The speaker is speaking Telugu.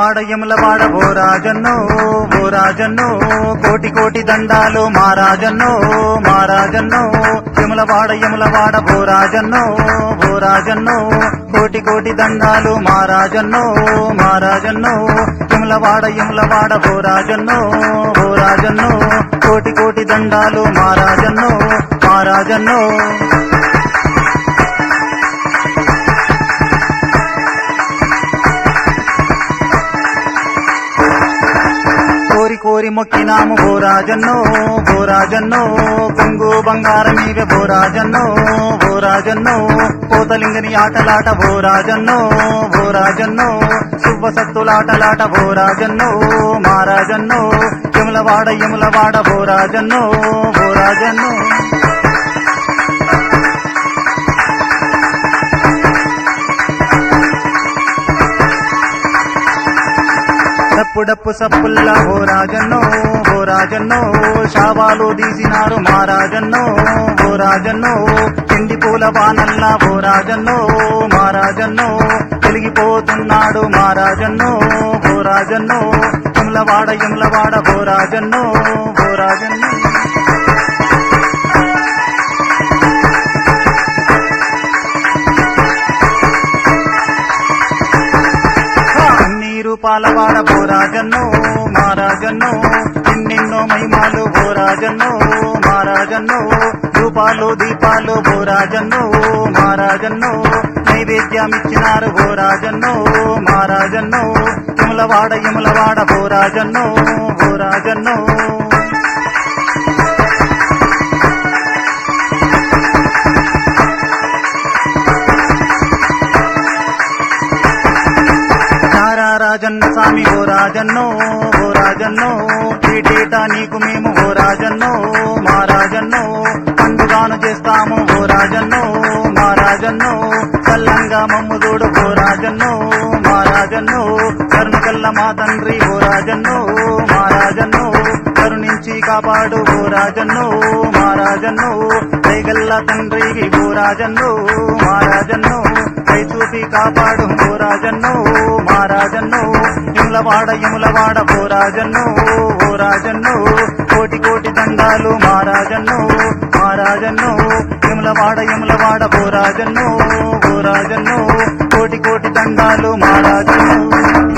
యములవాడ యములవాడ ఓ రాజన్నో ఓ రాజన్నో కోటి కోటి దండాలు మా రాజన్నో మా రాజన్నో యములవాడ యములవాడ ఓ రాజన్నో ఓ రాజన్నో కోటి కోటి దండాలు మా రాజన్నో మా రాజన్నో యములవాడ యములవాడ ఓ రాజన్నో ఓ రాజన్నో కోటి కోటి దండాలు మా రాజన్నో మా రాజన్నో కోరి కోరి మొక్కినాము ఓ రాజన్నో ఓ రాజన్నో కొంగు బంగారమీవే ఓ రాజన్నో ఓ రాజన్నో కోతలింగని ఆటలాట ఓ రాజన్నో ఓ రాజన్నో శుభ సత్తులాటలాట ఓ రాజన్నో మా రాజన్నో యములవాడ యములవాడ ఓ రాజన్నో ఓ రాజన్నో డప్పు డప్పు సప్పుల్లా ఓ రాజన్నో ఓ రాజన్నో శావాలు తీసినారు మా రాజన్నో ఓ రాజన్నో పిండి పూల వానల్లా ఓ రాజన్నో మా రాజన్నో వెలిగిపోతున్నాడు మా రాజన్నో ఓ రాజన్నో యములవాడ యములవాడ ఓ రాజన్నో ఓ రాజన్నో నీరు పాలవాడ బోరాజన్నో మారాజన్నో ఎన్నెన్నో మహిమాలు బోరాజన్నో మారాజన్నో రూపాలు దీపాలు బోరాజన్నో మారాజన్నో నైవేద్యమిచ్చినారు బోరాజన్నో మారాజన్నో యములవాడ యములవాడ బోరాజన్నో బోరాజన్నో నారా రాజన్న స్వామి ఓ రాజన్నో ఓ రాజన్నో ఏటేటా నీకు మేము ఓ రాజన్నో మా రాజన్నో పండుగాను చేస్తాము ఓ రాజన్నో మా రాజన్నో కల్లంగా మమ్ముదోడు ఓ రాజన్నో మా రాజన్నో కరుణకల్ల మా తండ్రి ఓ రాజన్నో మా రాజన్నో కరుణించి కాపాడు ఓ రాజన్నో మా రాజన్నో దయగల్ల తండ్రి ఓ రాజన్నో మా రాజన్నో కై చూపి కాపాడు ఓ రాజన్నో మా రాజన్నో యములవాడ యములవాడ ఓ రాజన్నో ఓ రాజన్నో కోటి కోటి దండాలు మా రాజన్నో మా రాజన్నో యములవాడ యములవాడ ఓ రాజన్నో ఓ రాజన్నో కోటి కోటి దండాలు మా రాజన్నో